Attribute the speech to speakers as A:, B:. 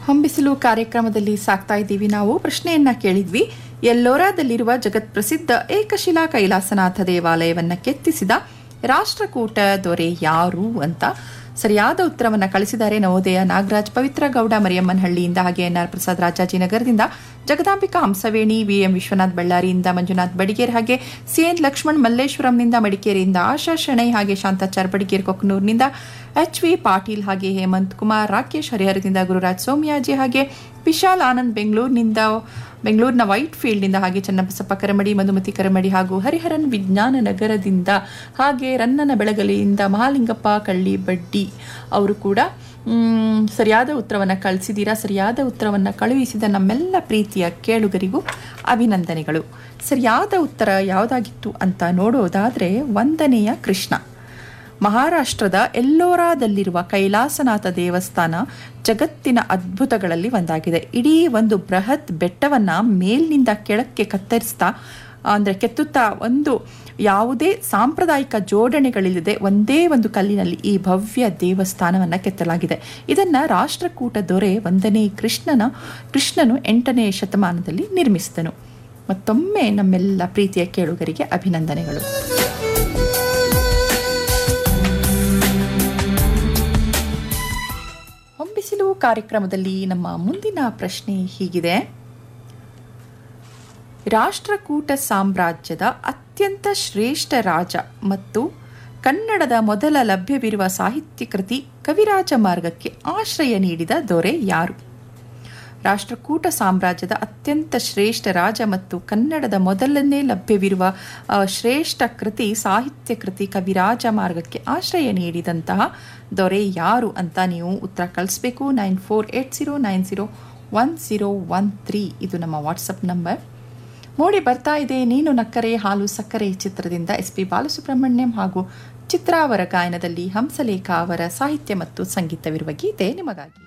A: ಹೊಂಬಿಸಿಲು ಕಾರ್ಯಕ್ರಮದಲ್ಲಿ ಸಾಕ್ತಾ ಇದ್ದೀವಿ ನಾವು ಪ್ರಶ್ನೆಯನ್ನ ಕೇಳಿದ್ವಿ ಎಲ್ಲೋರಾದಲ್ಲಿರುವ ಜಗತ್ ಪ್ರಸಿದ್ಧ ಏಕಶಿಲಾ ಕೈಲಾಸನಾಥ ದೇವಾಲಯವನ್ನ ಕೆತ್ತಿಸಿದ ರಾಷ್ಟ್ರಕೂಟ ದೊರೆ ಯಾರು ಅಂತ ಸರಿಯಾದ ಉತ್ತರವನ್ನ ಕಳಿಸಿದ್ದಾರೆ ನವೋದಯ ನಾಗರಾಜ್ ಪವಿತ್ರ ಗೌಡ ಮರಿಯಮ್ಮನಹಳ್ಳಿಯಿಂದ ಹಾಗೆ ಎನ್ ಆರ್ ಪ್ರಸಾದ್ ರಾಜಾಜಿನಗರದಿಂದ ಜಗದಾಂಬಿಕಾ ಹಂಸವೇಣಿ ವಿಎಂ ವಿಶ್ವನಾಥ್ ಬಳ್ಳಾರಿಯಿಂದ ಮಂಜುನಾಥ್ ಬಡಿಗೇರ್ ಹಾಗೆ ಸಿಎನ್ ಲಕ್ಷ್ಮಣ್ ಮಲ್ಲೇಶ್ವರಂನಿಂದ ಮಡಿಕೇರಿಯಿಂದ ಆಶಾ ಶೆಣೈ ಹಾಗೆ ಶಾಂತಾಚಾರ್ ಬಡಿಗೇರ್ ಕೊಕ್ಕನೂರಿನಿಂದ ಎಚ್ ವಿ ಪಾಟೀಲ್ ಹಾಗೆ ಹೇಮಂತ್ ಕುಮಾರ್ ರಾಕೇಶ್ ಹರಿಹರದಿಂದ ಗುರುರಾಜ್ ಸೋಮಯಾಜಿ ಹಾಗೆ ವಿಶಾಲ್ ಆನಂದ್ ಬೆಂಗಳೂರಿನಿಂದ ಬೆಂಗಳೂರಿನ ವೈಟ್ ಫೀಲ್ಡ್ನಿಂದ ಹಾಗೆ ಚನ್ನಬಸಪ್ಪ ಕರಮಡಿ ಮಧುಮತಿ ಕರಮಡಿ ಹಾಗೂ ಹರಿಹರನ್ ವಿಜ್ಞಾನ ನಗರದಿಂದ ಹಾಗೆ ರನ್ನನ ಬೆಳಗಲಿಯಿಂದ ಮಹಾಲಿಂಗಪ್ಪ ಕಳ್ಳಿ ಬಡ್ಡಿ ಅವರು ಕೂಡ ಮ್, ಸರಿಯಾದ ಉತ್ತರವನ್ನು ಕಳಿಸಿದ್ದೀರಾ ಸರಿಯಾದ ಉತ್ತರವನ್ನು ಕಳುಹಿಸಿದ ನಮ್ಮೆಲ್ಲ ಪ್ರೀತಿಯ ಕೇಳುಗರಿಗೂ ಅಭಿನಂದನೆಗಳು ಸರಿಯಾದ ಉತ್ತರ ಯಾವುದಾಗಿತ್ತು ಅಂತ ನೋಡೋದಾದರೆ ಒಂದನೆಯ ಕೃಷ್ಣ ಮಹಾರಾಷ್ಟ್ರದ ಎಲ್ಲೋರಾದಲ್ಲಿರುವ ಕೈಲಾಸನಾಥ ದೇವಸ್ಥಾನ ಜಗತ್ತಿನ ಅದ್ಭುತಗಳಲ್ಲಿ ಒಂದಾಗಿದೆ ಇಡೀ ಒಂದು ಬೃಹತ್ ಬೆಟ್ಟವನ್ನ ಮೇಲಿನಿಂದ ಕೆಳಕ್ಕೆ ಕತ್ತರಿಸ್ತಾ ಅಂದರೆ ಕೆತ್ತುತ್ತಾ ಒಂದು ಯಾವುದೇ ಸಾಂಪ್ರದಾಯಿಕ ಜೋಡಣೆಗಳಿಲ್ಲದೆ ಒಂದೇ ಒಂದು ಕಲ್ಲಿನಲ್ಲಿ ಈ ಭವ್ಯ ದೇವಸ್ಥಾನವನ್ನು ಕೆತ್ತಲಾಗಿದೆ ಇದನ್ನು ರಾಷ್ಟ್ರಕೂಟ ದೊರೆ ಒಂದನೇ ಕೃಷ್ಣನ ಕೃಷ್ಣನು ಎಂಟನೇ ಶತಮಾನದಲ್ಲಿ ನಿರ್ಮಿಸಿದನು ಮತ್ತೊಮ್ಮೆ ನಮ್ಮೆಲ್ಲ ಪ್ರೀತಿಯ ಕೇಳುಗರಿಗೆ ಅಭಿನಂದನೆಗಳು ಹೊಂಬಿಸಿಲು ಕಾರ್ಯಕ್ರಮದಲ್ಲಿ ನಮ್ಮ ಮುಂದಿನ ಪ್ರಶ್ನೆ ಹೀಗಿದೆ ರಾಷ್ಟ್ರಕೂಟ ಸಾಮ್ರಾಜ್ಯದ ಅತ್ಯಂತ ಶ್ರೇಷ್ಠ ರಾಜ ಮತ್ತು ಕನ್ನಡದ ಮೊದಲ ಲಭ್ಯವಿರುವ ಸಾಹಿತ್ಯ ಕೃತಿ ಕವಿರಾಜ ಮಾರ್ಗಕ್ಕೆ ಆಶ್ರಯ ನೀಡಿದ ದೊರೆ ಯಾರು ರಾಷ್ಟ್ರಕೂಟ ಸಾಮ್ರಾಜ್ಯದ ಅತ್ಯಂತ ಶ್ರೇಷ್ಠ ರಾಜ ಮತ್ತು ಕನ್ನಡದ ಮೊದಲನೇ ಲಭ್ಯವಿರುವ ಆ, ಶ್ರೇಷ್ಠ ಕೃತಿ ಸಾಹಿತ್ಯ ಕೃತಿ ಕವಿರಾಜ ಮಾರ್ಗಕ್ಕೆ ಆಶ್ರಯ ನೀಡಿದಂತಹ ದೊರೆ ಯಾರು ಅಂತ ನೀವು ಉತ್ತರ ಕಳಿಸ್ಬೇಕು nine four eight zero nine zero one zero one three ಇದು ನಮ್ಮ ವಾಟ್ಸಪ್ ನಂಬರ್ ಮೂಡಿ ಬರ್ತಾ ಇದೆ ನೀನು ನಕ್ಕರೆ ಹಾಲು ಸಕ್ಕರೆ ಚಿತ್ರದಿಂದ ಎಸ್ ಪಿ ಬಾಲಸುಬ್ರಹ್ಮಣ್ಯಂ ಹಾಗೂ ಚಿತ್ರಾ ಅವರ ಗಾಯನದಲ್ಲಿ ಹಂಸಲೇಖ ಅವರ ಸಾಹಿತ್ಯ ಮತ್ತು ಸಂಗೀತವಿರುವ ಗೀತೆ ನಿಮಗಾಗಿ